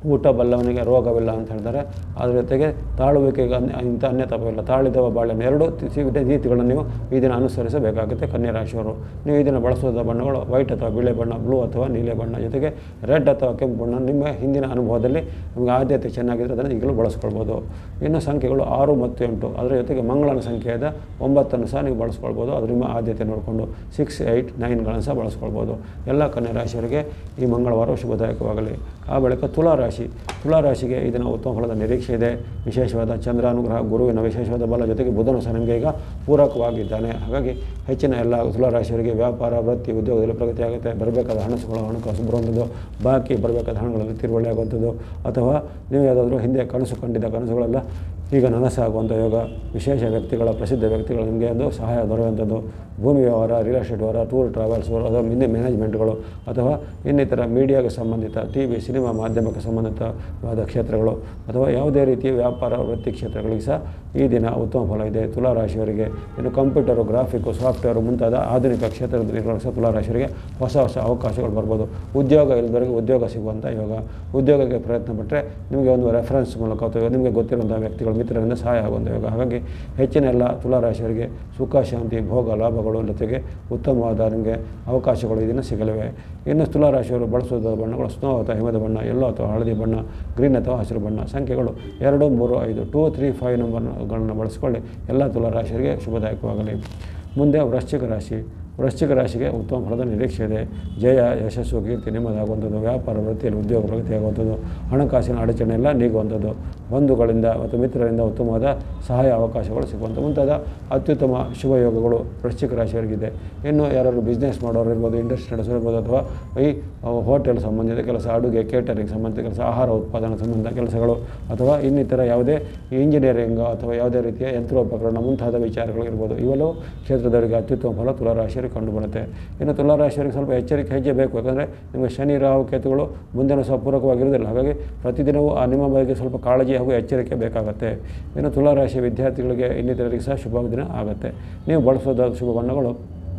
ಊಟ ಬಲ್ಲವನಿಗೆ ರೋಗವಿಲ್ಲ ಅಂತ ಹೇಳ್ತಾರೆ ಅದ್ರ ಜೊತೆಗೆ ತಾಳುವಿಕೆಗೆ ಅನ್ಯ ಇಂಥ ಅನ್ಯತಪವಿಲ್ಲ ತಾಳಿದವ ಬಾಳೆಹಣ್ಣು ಎರಡು ತಿ- ನೀತಿಗಳನ್ನು ನೀವು ಈ ದಿನ ಅನುಸರಿಸಬೇಕಾಗುತ್ತೆ ಕನ್ಯಾ ರಾಶಿಯವರು ನೀವು ಈ ದಿನ ಬಳಸೋದ ಬಣ್ಣಗಳು ವೈಟ್ ಅಥವಾ ಬಿಳಿ ಬಣ್ಣ ಬ್ಲೂ ಅಥವಾ ನೀಲಿ ಬಣ್ಣ ಜೊತೆಗೆ ರೆಡ್ ಅಥವಾ ಕೆಂಪು ಬಣ್ಣ ನಿಮ್ಮ ಹಿಂದಿನ ಅನುಭವದಲ್ಲಿ ನಿಮಗೆ ಆದ್ಯತೆ ಚೆನ್ನಾಗಿದ್ದರೆ ಅದನ್ನು ಈಗಲೂ ಬಳಸ್ಕೊಳ್ಬೋದು ಇನ್ನು ಸಂಖ್ಯೆಗಳು ಆರು ಮತ್ತು ಎಂಟು ಅದರ ಜೊತೆಗೆ ಮಂಗಳನ ಸಂಖ್ಯೆಯಾದ ಒಂಬತ್ತನ್ನು ಸಹ ನೀವು ಬಳಸ್ಕೊಳ್ಬೋದು ಅದು ನಿಮ್ಮ ಆದ್ಯತೆ ನೋಡಿಕೊಂಡು ಸಿಕ್ಸ್ ಏಯ್ಟ್ ನೈನ್ಗಳನ್ನು ಸಹ ಬಳಸ್ಕೊಳ್ಬೋದು ಎಲ್ಲ ಕನ್ಯಾ ರಾಶಿಯವರಿಗೆ ಈ ಮಂಗಳವಾರ ಶುಭದಾಯಕವಾಗಲಿ ಆ ಬಳಿಕ ತುಲಾ ರಾಶಿ ತುಲಾ ರಾಶಿಗೆ ಈ ದಿನ ಉತ್ತಮ ಫಲದ ನಿರೀಕ್ಷೆ ಇದೆ ವಿಶೇಷವಾದ ಚಂದ್ರಾನುಗ್ರಹ ಗುರುವಿನ ವಿಶೇಷವಾದ ಬಲ ಜೊತೆಗೆ ಬುಧನು ಸಹ ನಿಮಗೆ ಈಗ ಪೂರಕವಾಗಿದ್ದಾನೆ ಹಾಗಾಗಿ ಹೆಚ್ಚಿನ ಎಲ್ಲ ತುಲಾ ರಾಶಿಯವರಿಗೆ ವ್ಯಾಪಾರ ವೃತ್ತಿ ಉದ್ಯೋಗದಲ್ಲಿ ಪ್ರಗತಿ ಆಗುತ್ತೆ ಬರಬೇಕಾದ ಹಣಸುಗಳು ಹಣಕಾಸು ಬರುವಂಥದ್ದು ಬಾಕಿ ಬರಬೇಕಾದ ಹಣಗಳಲ್ಲಿ ತಿರುವಳಿ ಆಗುವಂಥದ್ದು ಅಥವಾ ನೀವು ಯಾವುದಾದ್ರೂ ಹಿಂದೆ ಕನಸು ಕಂಡಿದ್ದ ಕನಸುಗಳೆಲ್ಲ ಈಗ ನನಸಾಗುವಂಥ ಯೋಗ ವಿಶೇಷ ವ್ಯಕ್ತಿಗಳ ಪ್ರಸಿದ್ಧ ವ್ಯಕ್ತಿಗಳು ನಿಮಗೆ ಒಂದು ಸಹಾಯ ದೊರೆಯುವಂಥದ್ದು ಭೂಮಿ ವ್ಯವಹಾರ ರಿಯಲ್ ಎಸ್ಟೇಟ್ ವ್ಯವಹಾರ ಟೂರ್ ಟ್ರಾವೆಲ್ಸ್ ಅಥವಾ ಹಿಂದೆ ಮ್ಯಾನೇಜ್ಮೆಂಟ್ಗಳು ಅಥವಾ ಇನ್ನಿತರ ಮೀಡಿಯಾಗೆ ಸಂಬಂಧಿತ ಟಿ ವಿ ಸಿನಿಮಾ ಮಾಧ್ಯಮಕ್ಕೆ ಸಂಬಂಧಿತವಾದ ಕ್ಷೇತ್ರಗಳು ಅಥವಾ ಯಾವುದೇ ರೀತಿಯ ವ್ಯಾಪಾರ ವೃತ್ತಿ ಕ್ಷೇತ್ರಗಳಿಗೆ ಸಹ ಈ ದಿನ ಉತ್ತಮ ಫಲ ಇದೆ ತುಲಾ ರಾಶಿಯವರಿಗೆ ಇನ್ನು ಕಂಪ್ಯೂಟರು ಗ್ರಾಫಿಕ್ಕು ಸಾಫ್ಟ್ವೇರು ಮುಂತಾದ ಆಧುನಿಕ ಕ್ಷೇತ್ರದಲ್ಲಿ ಸಹ ತುಲಾ ರಾಶಿಯವರಿಗೆ ಹೊಸ ಹೊಸ ಅವಕಾಶಗಳು ಬರ್ಬೋದು ಉದ್ಯೋಗ ಇಲ್ಲದವರಿಗೆ ಉದ್ಯೋಗ ಸಿಗುವಂಥ ಯೋಗ ಉದ್ಯೋಗಕ್ಕೆ ಪ್ರಯತ್ನ ಪಟ್ಟರೆ ನಿಮಗೆ ಒಂದು ರೆಫರೆನ್ಸ್ ಮೂಲಕ ಅಥವಾ ನಿಮಗೆ ಗೊತ್ತಿರುವಂಥ ವ್ಯಕ್ತಿಗಳು ಮಿತ್ರರಿಂದ ಸಹಾಯ ಆಗುವಂಥ ಯೋಗ ಹಾಗಾಗಿ ಹೆಚ್ಚಿನ ಎಲ್ಲ ತುಲಾ ರಾಶಿಯವರಿಗೆ ಸುಖ ಶಾಂತಿ ಭೋಗ ಲಾಭಗಳು ಜೊತೆಗೆ ಉತ್ತಮವಾದ ನಿಮಗೆ ಅವಕಾಶಗಳು ಈ ದಿನ ಸಿಗಲಿವೆ ಇನ್ನು ತುಲಾ ರಾಶಿಯವರು ಬಳಸುವ ಬಣ್ಣಗಳು ಸ್ನೋ ಅಥವಾ ಹಿಮದ ಬಣ್ಣ ಎಲ್ಲೋ ಅಥವಾ ಹಳದಿ ಬಣ್ಣ ಗ್ರೀನ್ ಅಥವಾ ಹಸಿರು ಬಣ್ಣ ಸಂಖ್ಯೆಗಳು ಎರಡು ಮೂರು ಐದು ಟೂ ತ್ರೀ ಫೈವ್ ನಂಬರ್ಗಳನ್ನು ಬಳಸ್ಕೊಳ್ಳಿ ಎಲ್ಲ ತುಲಾ ರಾಶಿಯವರಿಗೆ ಶುಭದಾಯಕವಾಗಲಿ ಮುಂದೆ ವೃಶ್ಚಿಕ ರಾಶಿ ವೃಶ್ಚಿಕ ರಾಶಿಗೆ ಉತ್ತಮ ಫಲದ ನಿರೀಕ್ಷೆ ಇದೆ ಜಯ ಯಶಸ್ಸು ಕೀರ್ತಿ ನಿಮ್ಮದಾಗುವಂಥದ್ದು ವ್ಯಾಪಾರ ವೃತ್ತಿಯಲ್ಲಿ ಉದ್ಯೋಗ ಪ್ರಗತಿಯಾಗುವಂಥದ್ದು ಹಣಕಾಸಿನ ಅಡಚಣೆ ಎಲ್ಲ ನೀಗುವಂಥದ್ದು ಬಂಧುಗಳಿಂದ ಮತ್ತು ಮಿತ್ರರಿಂದ ಉತ್ತಮವಾದ ಸಹಾಯ ಅವಕಾಶಗಳು ಸಿಗುವಂಥ ಮುಂತಾದ ಅತ್ಯುತ್ತಮ ಶುಭ ಯೋಗಗಳು ವೃಶ್ಚಿಕ ರಾಶಿಯವರಿಗಿದೆ ಇನ್ನು ಯಾರಾದ್ರು ಬಿಸ್ನೆಸ್ ಮಾಡೋರು ಇರ್ಬೋದು ಇಂಡಸ್ಟ್ರಿ ನಡೆಸೋರು ಇರ್ಬೋದು ಅಥವಾ ಈ ಹೋಟೆಲ್ ಸಂಬಂಧಿತ ಕೆಲಸ ಅಡುಗೆ ಕೇಟರಿಂಗ್ ಸಂಬಂಧಿತ ಕೆಲಸ ಆಹಾರ ಉತ್ಪಾದನಾ ಸಂಬಂಧ ಕೆಲಸಗಳು ಅಥವಾ ಇನ್ನಿತರ ಯಾವುದೇ ಇಂಜಿನಿಯರಿಂಗ್ ಅಥವಾ ಯಾವುದೇ ರೀತಿಯ ಯಂತ್ರೋಪಕರಣ ಮುಂತಾದ ವಿಚಾರಗಳು ಇರ್ಬೋದು ಇವೆಲ್ಲವೂ ಕ್ಷೇತ್ರದವರಿಗೆ ಅತ್ಯುತ್ತಮ ಫಲ ತುಲಾರಾಶಿಯವರಿಗೆ ಕಂಡುಬರುತ್ತೆ ಇನ್ನು ತುಲಾರಾಶಿಯವರಿಗೆ ಸ್ವಲ್ಪ ಎಚ್ಚರಿಕೆ ಹೆಜ್ಜೆ ಬೇಕು ಯಾಕಂದರೆ ನಿಮಗೆ ಶನಿ ರಾಹು ಕೇತುಗಳು ಮುಂದೆನೂ ಸಹ ಪೂರಕವಾಗಿರೋದಿಲ್ಲ ಹಾಗಾಗಿ ಪ್ರತಿದಿನವೂ ಆ ನಿಮ್ಮ ಬಗ್ಗೆ ಸ್ವಲ್ಪ ಕಾಳಜಿ ಹಾಗೂ ಎಚ್ಚರಿಕೆ ಬೇಕಾಗುತ್ತೆ ಇನ್ನು ತುಲಾರಾಶಿಯ ವಿದ್ಯಾರ್ಥಿಗಳಿಗೆ ಇನ್ನಿತರರಿಗೆ ಸಹ ಶುಭ ದಿನ ಆಗುತ್ತೆ ನೀವು ಬಳಸೋದಾದ ಶುಭ ಬಣ್ಣಗಳು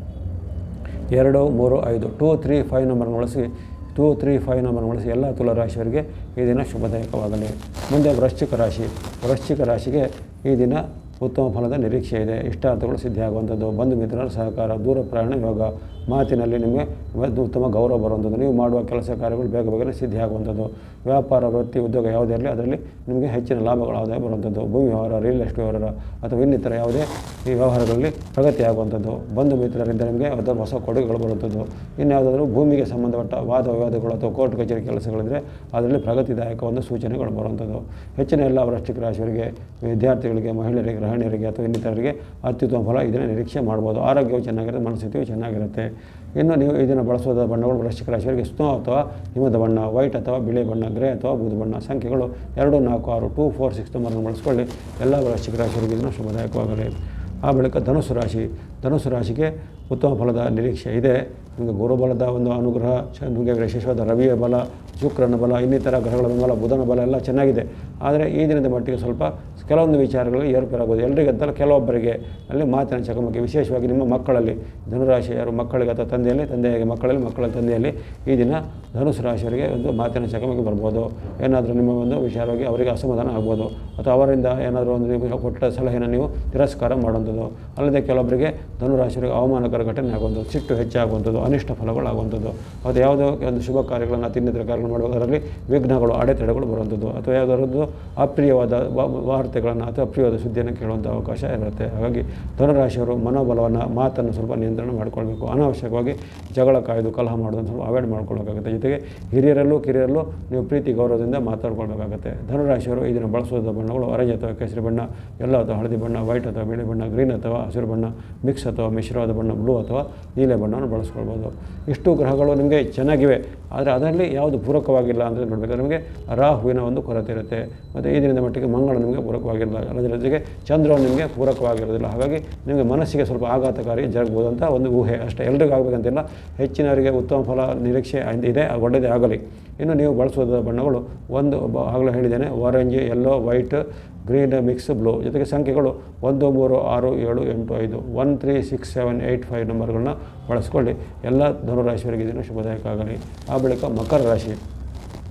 ಎರಡು ಮೂರು ಐದು ಟೂ ತ್ರೀ ಫೈವ್ ನಂಬರ್ನ ಬಳಸಿ ಟೂ ತ್ರೀ ಫೈವ್ ನಂಬರ್ನ ಬಳಸಿ ಎಲ್ಲ ತುಲಾರಾಶಿಯವರಿಗೆ ಈ ದಿನ ಶುಭದಾಯಕವಾಗಲಿ ಮುಂದೆ ವೃಶ್ಚಿಕ ರಾಶಿ ವೃಶ್ಚಿಕ ರಾಶಿಗೆ ಈ ದಿನ ಉತ್ತಮ ಫಲದ ನಿರೀಕ್ಷೆ ಇದೆ ಇಷ್ಟಾರ್ಥಗಳು ಸಿದ್ಧಿಯಾಗುವಂಥದ್ದು ಬಂಧು ಮಿತ್ರರ ಸಹಕಾರ ದೂರ ಪ್ರಯಾಣ ಯೋಗ ಮಾತಿನಲ್ಲಿ ನಿಮಗೆ ಒಂದು ಉತ್ತಮ ಗೌರವ ಬರುವಂಥದ್ದು ನೀವು ಮಾಡುವ ಕೆಲಸ ಕಾರ್ಯಗಳು ಬೇಗ ಬೇಗನೆ ಸಿದ್ಧಿಯಾಗುವಂಥದ್ದು ವ್ಯಾಪಾರ ವೃತ್ತಿ ಉದ್ಯೋಗ ಯಾವುದೇ ಇರಲಿ ಅದರಲ್ಲಿ ನಿಮಗೆ ಹೆಚ್ಚಿನ ಲಾಭಗಳು ಆದಾಯ ಬರುವಂಥದ್ದು ಭೂಮಿ ವ್ಯವಹಾರ ರಿಯಲ್ ಎಸ್ಟೇಟ್ ವ್ಯವಹಾರ ಅಥವಾ ಇನ್ನಿತರ ಯಾವುದೇ ಈ ವ್ಯವಹಾರಗಳಲ್ಲಿ ಪ್ರಗತಿ ಆಗುವಂಥದ್ದು ಬಂಧು ಮಿತ್ರರಿಂದ ನಿಮಗೆ ಅದರ ಹೊಸ ಕೊಡುಗೆಗಳು ಬರುವಂಥದ್ದು ಇನ್ಯಾವುದಾದ್ರೂ ಭೂಮಿಗೆ ಸಂಬಂಧಪಟ್ಟ ವಾದ ವಿವಾದಗಳು ಅಥವಾ ಕೋರ್ಟ್ ಕಚೇರಿ ಕೆಲಸಗಳಿದ್ದರೆ ಅದರಲ್ಲಿ ಪ್ರಗತಿದಾಯಕ ಒಂದು ಸೂಚನೆಗಳು ಬರುವಂಥದ್ದು ಹೆಚ್ಚಿನ ಎಲ್ಲ ವೃಶ್ಚಿಕ ರಾಶಿಯವರಿಗೆ ವಿದ್ಯಾರ್ಥಿಗಳಿಗೆ ಮಹಿಳೆಯರಿಗೆ ಗೃಹಿಣಿಯರಿಗೆ ಅಥವಾ ಇನ್ನಿತರರಿಗೆ ಅತ್ಯುತ್ತಮ ಫಲ ಇದನ್ನು ನಿರೀಕ್ಷೆ ಮಾಡ್ಬೋದು ಆರೋಗ್ಯವು ಚೆನ್ನಾಗಿರುತ್ತೆ ಮನಸ್ಥಿತಿಯು ಚೆನ್ನಾಗಿರುತ್ತೆ ಇನ್ನು ನೀವು ಇದನ್ನು ಬಳಸೋದ ಬಣ್ಣಗಳು ವೃಶ್ಚಿಕ ರಾಶಿಯವರಿಗೆ ಸ್ನೋ ಅಥವಾ ಹಿಮದ ಬಣ್ಣ ವೈಟ್ ಅಥವಾ ಬಿಳಿ ಬಣ್ಣ ಗ್ರೇ ಅಥವಾ ಬೂದು ಬಣ್ಣ ಸಂಖ್ಯೆಗಳು ಎರಡು ನಾಲ್ಕು ಆರು ಟೂ ಫೋರ್ ಸಿಕ್ಸ್ ನಂಬರ್ನ ಬಳಸ್ಕೊಳ್ಳಿ ಎಲ್ಲ ವೃಶ್ಚಿಕ ರಾಶಿಯವರಿಗೆ ಇದನ್ನು ಶುಭದಾಯಕವಾಗಲಿ ಆ ಬಳಿಕ ಧನುಸು ರಾಶಿ ಧನುಸು ರಾಶಿಗೆ ಉತ್ತಮ ಫಲದ ನಿರೀಕ್ಷೆ ಇದೆ ನಿಮಗೆ ಗುರುಬಲದ ಒಂದು ಅನುಗ್ರಹ ಚ ನಿಮಗೆ ವಿಶೇಷವಾದ ರವಿಯ ಬಲ ಶುಕ್ರನ ಬಲ ಇನ್ನಿತರ ಗ್ರಹಗಳ ಬೆಂಬಲ ಬುಧನ ಬಲ ಎಲ್ಲ ಚೆನ್ನಾಗಿದೆ ಆದರೆ ಈ ದಿನದ ಮಟ್ಟಿಗೆ ಸ್ವಲ್ಪ ಕೆಲವೊಂದು ವಿಚಾರಗಳು ಏರ್ಪೇರಾಗೋದು ಎಲ್ಲರಿಗಂತಲ್ಲ ಕೆಲವೊಬ್ಬರಿಗೆ ಅಲ್ಲಿ ಮಾತಿನ ಚಕಮಕಿ ವಿಶೇಷವಾಗಿ ನಿಮ್ಮ ಮಕ್ಕಳಲ್ಲಿ ಧನುರಾಶಿ ಯಾರು ಮಕ್ಕಳಿಗೆ ಅಥವಾ ತಂದೆಯಲ್ಲಿ ತಂದೆಯಾಗಿ ಮಕ್ಕಳಲ್ಲಿ ಮಕ್ಕಳ ತಂದೆಯಲ್ಲಿ ಈ ದಿನ ಧನುಸು ರಾಶಿಯವರಿಗೆ ಒಂದು ಮಾತಿನ ಚಕಮಕಿ ಬರ್ಬೋದು ಏನಾದರೂ ನಿಮ್ಮ ಒಂದು ವಿಚಾರವಾಗಿ ಅವರಿಗೆ ಅಸಮಾಧಾನ ಆಗ್ಬೋದು ಅಥವಾ ಅವರಿಂದ ಏನಾದರೂ ಒಂದು ನೀವು ಕೊಟ್ಟ ಸಲಹೆಯನ್ನು ನೀವು ತಿರಸ್ಕಾರ ಮಾಡುವಂಥದ್ದು ಅಲ್ಲದೆ ಕೆಲವೊಬ್ಬರಿಗೆ ಧನುರಾಶಿಯವರಿಗೆ ಅವಮಾನಕರ ಘಟನೆ ಆಗುವಂಥದ್ದು ಸಿಟ್ಟು ಹೆಚ್ಚಾಗುವಂಥದ್ದು ಅನಿಷ್ಟ ಫಲಗಳಾಗುವಂಥದ್ದು ಅದು ಯಾವುದೋ ಒಂದು ಶುಭ ಕಾರ್ಯಗಳನ್ನು ತಿನ್ನಿತರ ಕಾರ್ಯಗಳು ಮಾಡುವಾಗ ಅದರಲ್ಲಿ ವಿಘ್ನಗಳು ಅಡೆತಡೆಗಳು ಬರುವಂಥದ್ದು ಅಥವಾ ಯಾವುದಾದ್ರದ್ದು ಅಪ್ರಿಯವಾದ ವ- ವಾರ್ತೆಗಳನ್ನು ಅಥವಾ ಅಪ್ರಿಯವಾದ ಸುದ್ದಿಯನ್ನು ಕೇಳುವಂಥ ಅವಕಾಶ ಇರುತ್ತೆ ಹಾಗಾಗಿ ಧನುರಾಶಿಯವರು ಮನೋಬಲವನ್ನು ಮಾತನ್ನು ಸ್ವಲ್ಪ ನಿಯಂತ್ರಣ ಮಾಡಿಕೊಳ್ಬೇಕು ಅನಾವಶ್ಯಕವಾಗಿ ಜಗಳ ಕಾಯ್ದು ಕಲಹ ಮಾಡೋದನ್ನು ಸ್ವಲ್ಪ ಅವಾಯ್ಡ್ ಮಾಡ್ಕೊಳ್ಬೇಕಾಗುತ್ತೆ ಜೊತೆಗೆ ಹಿರಿಯರಲ್ಲೂ ಕಿರಿಯರಲ್ಲೂ ನೀವು ಪ್ರೀತಿ ಗೌರವದಿಂದ ಮಾತಾಡ್ಕೊಳ್ಬೇಕಾಗುತ್ತೆ ಧನುರಾಶಿಯವರು ಇದನ್ನು ಬಳಸೋದ ಬಣ್ಣಗಳು ಆರೆಂಜ್ ಅಥವಾ ಕೇಸರಿ ಬಣ್ಣ ಎಲ್ಲೋ ಅಥವಾ ಹಳದಿ ಬಣ್ಣ ವೈಟ್ ಅಥವಾ ಬಿಳಿ ಬಣ್ಣ ಗ್ರೀನ್ ಅಥವಾ ಹಸಿರು ಬಣ್ಣ ಮಿಕ್ಸ್ ಅಥವಾ ಮಿಶ್ರವಾದ ಬಣ್ಣ ಬ್ಲೂ ಅಥವಾ ನೀಲೆ ಬಣ್ಣವನ್ನು ಬಳಸ್ಕೊಳ್ಬೋದು ಇಷ್ಟು ಗ್ರಹಗಳು ನಿಮಗೆ ಚೆನ್ನಾಗಿವೆ ಆದರೆ ಅದರಲ್ಲಿ ಯಾವುದು ಪೂರಕವಾಗಿಲ್ಲ ಅಂದರೆ ನೋಡಬೇಕಾದ್ರೆ ನಿಮಗೆ ರಾಹುವಿನ ಒಂದು ಕೊರತೆ ಇರುತ್ತೆ ಮತ್ತು ಈ ದಿನದ ಮಟ್ಟಿಗೆ ಮಂಗಳ ನಿಮಗೆ ಪೂರಕವಾಗಿಲ್ಲ ಅದರ ಜೊತೆಗೆ ಚಂದ್ರವು ನಿಮಗೆ ಪೂರಕವಾಗಿರೋದಿಲ್ಲ ಹಾಗಾಗಿ ನಿಮಗೆ ಮನಸ್ಸಿಗೆ ಸ್ವಲ್ಪ ಆಘಾತಕಾರಿ ಜರುಗ್ಬೋದು ಅಂತ ಒಂದು ಊಹೆ ಅಷ್ಟೇ ಎಲ್ರಿಗೂ ಆಗಬೇಕಂತಿಲ್ಲ ಹೆಚ್ಚಿನವರಿಗೆ ಉತ್ತಮ ಫಲ ನಿರೀಕ್ಷೆ ಇದೆ ಒಳ್ಳೆಯದೇ ಆಗಲಿ ಇನ್ನು ನೀವು ಬಳಸೋದ ಬಣ್ಣಗಳು ಒಂದು ಬ- ಆಗಲೇ ಹೇಳಿದ್ದೇನೆ orange yellow white green mix blue ಜೊತೆಗೆ ಸಂಖ್ಯೆಗಳು ಒಂದು ಮೂರು ಆರು ಏಳು ಎಂಟು ಐದು one three six seven eight five ನಂಬರ್ಗಳನ್ನ ಬಳಸ್ಕೊಳ್ಳಿ ಎಲ್ಲ ಧನುರಾಶಿಯವರಿಗೆ ಇದನ್ನು ಶುಭದಾಯಕ ಆಗಲಿ ಆ ಬಳಿಕ ಮಕರ ರಾಶಿ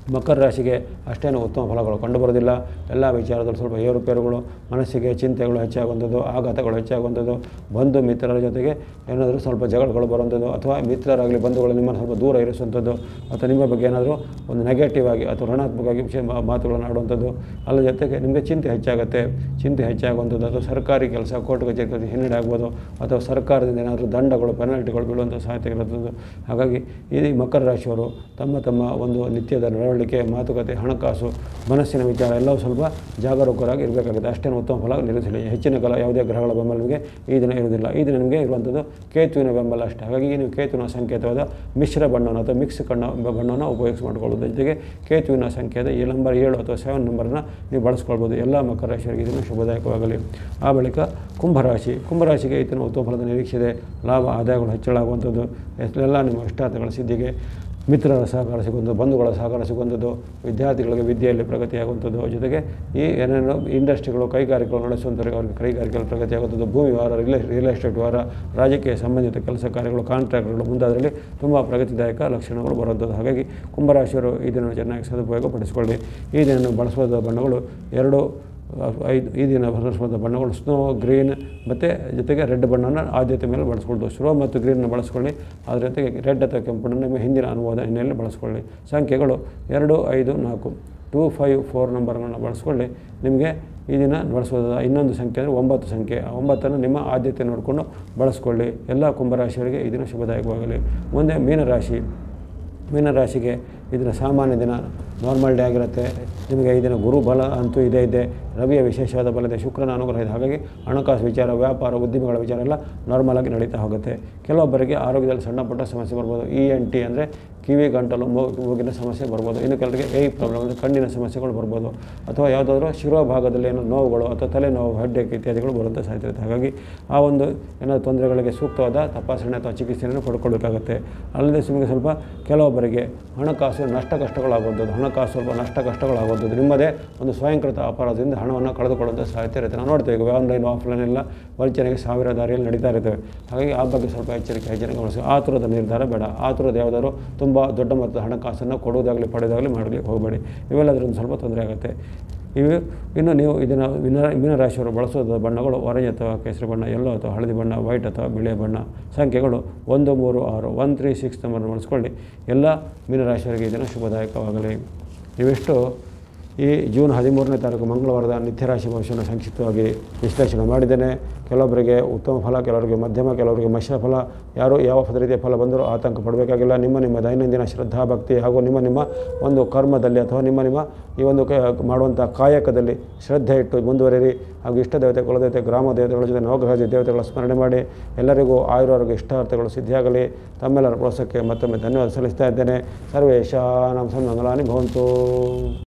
ಮಕರ ರಾಶಿಗೆ ಅಷ್ಟೇನು ಉತ್ತಮ ಫಲಗಳು ಕಂಡುಬರೋದಿಲ್ಲ ಎಲ್ಲ ವಿಚಾರದಲ್ಲಿ ಸ್ವಲ್ಪ ಏರುಪೇರುಗಳು ಮನಸ್ಸಿಗೆ ಚಿಂತೆಗಳು ಹೆಚ್ಚಾಗುವಂಥದ್ದು ಆಘಾತಗಳು ಹೆಚ್ಚಾಗುವಂಥದ್ದು ಬಂಧು ಮಿತ್ರರ ಜೊತೆಗೆ ಏನಾದರೂ ಸ್ವಲ್ಪ ಜಗಳಗಳು ಬರುವಂಥದ್ದು ಅಥವಾ ಮಿತ್ರರಾಗಲಿ ಬಂಧುಗಳು ನಿಮ್ಮನ್ನು ಸ್ವಲ್ಪ ದೂರ ಇರಿಸುವಂಥದ್ದು ಅಥವಾ ನಿಮ್ಮ ಬಗ್ಗೆ ಏನಾದರೂ ಒಂದು ನೆಗೆಟಿವ್ ಆಗಿ ಅಥವಾ ಋಣಾತ್ಮಕವಾಗಿ ವಿಷಯ ಮಾ- ಮಾತುಗಳನ್ನು ಆಡುವಂಥದ್ದು ಅಲ್ಲ ಜೊತೆಗೆ ನಿಮಗೆ ಚಿಂತೆ ಹೆಚ್ಚಾಗುತ್ತೆ ಚಿಂತೆ ಹೆಚ್ಚಾಗುವಂಥದ್ದು ಅಥವಾ ಸರ್ಕಾರಿ ಕೆಲಸ ಕೋರ್ಟ್ ಕಚೇರಿ ಕೆಲಸ ಹಿನ್ನಡೆ ಆಗ್ಬೋದು ಅಥವಾ ಸರ್ಕಾರದಿಂದ ಏನಾದರೂ ದಂಡಗಳು ಪೆನಾಲ್ಟಿಗಳು ಬೀಳುವಂಥ ಸಾಧ್ಯತೆ ಇರುತ್ತದೆ ಹಾಗಾಗಿ ಈ ಮಕರ ರಾಶಿಯವರು ತಮ್ಮ ತಮ್ಮ ಒಂದು ನಿತ್ಯದ ನಡವಳಿಕೆ ಮಾತುಕತೆ ಹಣಕಾಸು ಮನಸ್ಸಿನ ವಿಚಾರ ಎಲ್ಲವೂ ಸ್ವಲ್ಪ ಜಾಗರೂಕರಾಗಿ ಇರಬೇಕಾಗುತ್ತೆ ಅಷ್ಟೇನು ಉತ್ತಮ ಫಲ ನಿರೀಕ್ಷಿಲ್ಲ ಹೆಚ್ಚಿನ ಕಾಲ ಯಾವುದೇ ಗ್ರಹಗಳ ಬೆಂಬಲ ನಿಮಗೆ ಈ ದಿನ ಇರುವುದಿಲ್ಲ ಈ ದಿನ ನಿಮಗೆ ಇರುವಂಥದ್ದು ಕೇತುವಿನ ಬೆಂಬಲ ಅಷ್ಟೇ ಹಾಗಾಗಿ ನೀವು ಕೇತುವಿನ ಸಂಕೇತವಾದ ಮಿಶ್ರ ಬಣ್ಣವನ್ನು ಅಥವಾ ಮಿಕ್ಸ್ ಕಣ್ಣ ಬಣ್ಣವನ್ನು ಉಪಯೋಗಿಸಿ ಮಾಡಿಕೊಳ್ಳೋದು ಜೊತೆಗೆ ಕೇತುವಿನ ಸಂಕೇತ ಈ ನಂಬರ್ ಏಳು ಅಥವಾ ಸೆವೆನ್ ನಂಬರ್ನ ನೀವು ಬಳಸ್ಕೊಳ್ಬೋದು ಎಲ್ಲ ಮಕರ ರಾಶಿಯವರಿಗೆ ಇದನ್ನು ಶುಭದಾಯಕವಾಗಲಿ ಆ ಬಳಿಕ ಕುಂಭರಾಶಿ ಕುಂಭರಾಶಿಗೆ ಈತನ ಉತ್ತಮ ಫಲದ ನಿರೀಕ್ಷೆ ಇದೆ ಲಾಭ ಆದಾಯಗಳು ಹೆಚ್ಚಳ ಆಗುವಂಥದ್ದು ಎಲ್ಲ ನಿಮ್ಮ ಇಷ್ಟಾರ್ಥಗಳ ಸಿದ್ಧಿಗೆ ಮಿತ್ರರ ಸಹಕಾರ ಸಿಗುವಂಥದ್ದು ಬಂಧುಗಳ ಸಹಕಾರ ಸಿಗುವಂಥದ್ದು ವಿದ್ಯಾರ್ಥಿಗಳಿಗೆ ವಿದ್ಯೆಯಲ್ಲಿ ಪ್ರಗತಿಯಾಗುವಂಥದ್ದು ಜೊತೆಗೆ ಈ ಏನೇನೋ ಇಂಡಸ್ಟ್ರಿಗಳು ಕೈಗಾರಿಕೆಗಳು ನಡೆಸುವಂಥವ್ರಿಗೆ ಅವರಿಗೆ ಕೈಗಾರಿಕೆಯಲ್ಲಿ ಪ್ರಗತಿಯಾಗುವಂಥದ್ದು ಭೂಮಿ ವ್ಯವಹಾರ ರಿಯಲ್ ರಿಯಲ್ ಎಸ್ಟೇಟ್ ವ್ಯವಹಾರ ರಾಜಕೀಯ ಸಂಬಂಧಿತ ಕೆಲಸ ಕಾರ್ಯಗಳು ಕಾಂಟ್ರಾಕ್ಟ್ಗಳು ಮುಂತಾದರಲ್ಲಿ ತುಂಬ ಪ್ರಗತಿದಾಯಕ ಲಕ್ಷಣಗಳು ಬರುವಂಥದ್ದು ಹಾಗಾಗಿ ಕುಂಭರಾಶಿಯವರು ಈ ದಿನ ಚೆನ್ನಾಗಿ ಸದುಪಯೋಗ ಪಡಿಸಿಕೊಳ್ಳಿ ಈ ದಿನ ಬಳಸುವ ಬಣ್ಣಗಳು ಎರಡು ಐದು ಈ ದಿನ ಬಳಸುವಂಥ ಬಣ್ಣಗಳು ಸ್ನೋ ಗ್ರೀನ್ ಮತ್ತು ಜೊತೆಗೆ ರೆಡ್ ಬಣ್ಣನ ಆದ್ಯತೆ ಮೇಲೆ ಬಳಸ್ಕೊಳ್ದು ಸ್ನೋ ಮತ್ತು ಗ್ರೀನ್ನ ಬಳಸ್ಕೊಳ್ಳಿ ಅದರ ಜೊತೆಗೆ ರೆಡ್ ಅಥವಾ ಕೆಂಪನ್ನು ನಿಮ್ಮ ಹಿಂದಿನ ಅನುವಾದ ಹಿನ್ನೆಲೆಯಲ್ಲಿ ಬಳಸ್ಕೊಳ್ಳಿ ಸಂಖ್ಯೆಗಳು ಎರಡು ಐದು ನಾಲ್ಕು ಟೂ ಫೈವ್ ಫೋರ್ ನಂಬರ್ಗಳನ್ನ ಬಳಸ್ಕೊಳ್ಳಿ ನಿಮಗೆ ಈ ದಿನ ಬಳಸೋದ ಇನ್ನೊಂದು ಸಂಖ್ಯೆ ಅಂದರೆ ಒಂಬತ್ತು ಸಂಖ್ಯೆ ಆ ಒಂಬತ್ತನ್ನು ನಿಮ್ಮ ಆದ್ಯತೆ ನೋಡಿಕೊಂಡು ಬಳಸ್ಕೊಳ್ಳಿ ಎಲ್ಲ ಕುಂಭರಾಶಿಯವರಿಗೆ ಈ ದಿನ ಶುಭದಾಯಕವಾಗಲಿ ಮುಂದೆ ಮೀನರಾಶಿ ಮೀನರಾಶಿಗೆ ಇದನ್ನು ಸಾಮಾನ್ಯ ದಿನ ನಾರ್ಮಲ್ ಡೇ ಆಗಿರುತ್ತೆ ನಿಮಗೆ ಈ ದಿನ ಗುರು ಬಲ ಅಂತೂ ಇದೇ ಇದೆ ರವಿಯ ವಿಶೇಷವಾದ ಬಲ ಇದೆ ಶುಕ್ರನ ಅನುಗ್ರಹ ಇದೆ ಹಾಗಾಗಿ ಹಣಕಾಸು ವಿಚಾರ ವ್ಯಾಪಾರ ಉದ್ಯಮಗಳ ವಿಚಾರ ಎಲ್ಲ ನಾರ್ಮಲ್ ಆಗಿ ನಡೀತಾ ಹೋಗುತ್ತೆ ಕೆಲವೊಬ್ಬರಿಗೆ ಆರೋಗ್ಯದಲ್ಲಿ ಸಣ್ಣ ಪುಟ್ಟ ಸಮಸ್ಯೆ ಬರ್ಬೋದು ಇ ಎನ್ ಟಿ ಅಂದರೆ ಕಿವಿ ಗಂಟಲು ಮೂ- ಮೂಗಿನ ಸಮಸ್ಯೆ ಬರ್ಬೋದು ಇನ್ನು ಕೆಲವರಿಗೆ ಏ ಪ್ರಾಬ್ಲಮ್ ಅಂದರೆ ಕಣ್ಣಿನ ಸಮಸ್ಯೆಗಳು ಬರ್ಬೋದು ಅಥವಾ ಯಾವುದಾದ್ರೂ ಶಿರೋ ಭಾಗದಲ್ಲಿ ಏನೋ ನೋವುಗಳು ಅಥವಾ ತಲೆನೋವು ಹೆಡ್ಡೇಕ್ ಇತ್ಯಾದಿಗಳು ಬರುವಂಥ ಸಾಧ್ಯತೆ ಇರುತ್ತೆ ಹಾಗಾಗಿ ಆ ಒಂದು ಏನಾದರೂ ತೊಂದರೆಗಳಿಗೆ ಸೂಕ್ತವಾದ ತಪಾಸಣೆ ಅಥವಾ ಚಿಕಿತ್ಸೆಯನ್ನು ಪಡ್ಕೊಳ್ಬೇಕಾಗುತ್ತೆ ಅಲ್ಲದೆ ನಿಮಗೆ ಸ್ವಲ್ಪ ಕೆಲವೊಬ್ಬರಿಗೆ ಹಣಕಾಸು ನಷ್ಟ ಕಷ್ಟಗಳಾಗುವಂಥದ್ದು ಹಣಕಾಸು ಸ್ವಲ್ಪ ನಷ್ಟ ಕಷ್ಟಗಳಾಗುವಂಥದ್ದು ನಿಮ್ಮದೇ ಒಂದು ಸ್ವಯಂಕೃತ ಅಪರಾಧದಿಂದ ಹಣವನ್ನು ಕಳೆದುಕೊಳ್ಳುವಂಥ ಸಾಧ್ಯತೆ ಇರುತ್ತೆ ನಾವು ನೋಡ್ತೇವೆ ಈಗ ಆನ್ಲೈನ್ ಆಫ್ಲೈನ್ ಎಲ್ಲ ವಂಚನೆಗೆ ಸಾವಿರ ದಾರಿಯಲ್ಲಿ ನಡೀತಾ ಇರ್ತವೆ ಹಾಗಾಗಿ ಆ ಬಗ್ಗೆ ಸ್ವಲ್ಪ ಎಚ್ಚರಿಕೆ ಹೆಚ್ಚಿನ ಗಮನಿಸಿ ಆತುರದ ನಿರ್ಧಾರ ಬೇಡ ಆತುರದ ಯಾವುದಾದ್ರು ತುಂಬ ದೊಡ್ಡ ಮೊತ್ತದ ಹಣಕಾಸನ್ನು ಕೊಡುವುದಾಗಲಿ ಪಡೆಯೋದಾಗಲಿ ಮಾಡಲಿಕ್ಕೆ ಹೋಗಬೇಡಿ ಇವೆಲ್ಲದರಿಂದ ಸ್ವಲ್ಪ ತೊಂದರೆ ಆಗುತ್ತೆ ಇವು ಇನ್ನು ನೀವು ಇದನ್ನು ಮೀನ ಮೀನರಾಶಿಯವರು ಬಳಸೋದ ಬಣ್ಣಗಳು ಆರೆಂಜ್ ಅಥವಾ ಕೇಸರಿ ಬಣ್ಣ ಯೆಲ್ಲೋ ಅಥವಾ ಹಳದಿ ಬಣ್ಣ ವೈಟ್ ಅಥವಾ ಬಿಳಿಯ ಬಣ್ಣ ಸಂಖ್ಯೆಗಳು ಒಂದು ಮೂರು ಆರು ಒನ್ ತ್ರೀ ಸಿಕ್ಸ್ ನಂಬರ್ ಬಳಸ್ಕೊಳ್ಳಿ ಎಲ್ಲ ಮೀನರಾಶಿಯವರಿಗೆ ಇದನ್ನು ಶುಭದಾಯಕವಾಗಲಿ ಇವಿಷ್ಟು ಈ ಜೂನ್ ಹದಿಮೂರನೇ ತಾರೀಕು ಮಂಗಳವಾರದ ನಿತ್ಯರಾಶಿ ಭವಿಷ್ಯವನ್ನು ಸಂಕ್ಷಿಪ್ತವಾಗಿ ವಿಶ್ಲೇಷಣೆ ಮಾಡಿದ್ದೇನೆ ಕೆಲವೊಬ್ಬರಿಗೆ ಉತ್ತಮ ಫಲ ಕೆಲವರಿಗೆ ಮಧ್ಯಮ ಕೆಲವರಿಗೆ ಮಿಶ್ರ ಫಲ ಯಾರು ಯಾವ ರೀತಿಯ ಫಲ ಬಂದರೂ ಆತಂಕ ಪಡಬೇಕಾಗಿಲ್ಲ ನಿಮ್ಮ ನಿಮ್ಮ ದೈನಂದಿನ ಶ್ರದ್ಧಾ ಭಕ್ತಿ ಹಾಗೂ ನಿಮ್ಮ ನಿಮ್ಮ ಒಂದು ಕರ್ಮದಲ್ಲಿ ಅಥವಾ ನಿಮ್ಮ ನಿಮ್ಮ ಈ ಒಂದು ಕ ಮಾಡುವಂಥ ಕಾಯಕದಲ್ಲಿ ಶ್ರದ್ಧೆ ಇಟ್ಟು ಮುಂದುವರಿರಿ ಹಾಗೂ ಇಷ್ಟ ದೇವತೆ ಕುಲದೇವತೆ ಗ್ರಾಮ ದೇವತೆಗಳ ಜೊತೆ ನವಗ್ರಹ ದೇವತೆಗಳ ಸ್ಮರಣೆ ಮಾಡಿ ಎಲ್ಲರಿಗೂ ಆಯುರಾರೋಗ್ಯ ಇಷ್ಟಾರ್ಥಗಳು ಸಿದ್ಧಿಯಾಗಲಿ ತಮ್ಮೆಲ್ಲರ ಪ್ರೋತ್ಸಾಹಕ್ಕೆ ಮತ್ತೊಮ್ಮೆ ಧನ್ಯವಾದ ಸಲ್ಲಿಸ್ತಾ ಇದ್ದೇನೆ ಸರ್ವೇಶ ನಮ್ಮ ಮಂಗಲಾನಿ ಭವಂತು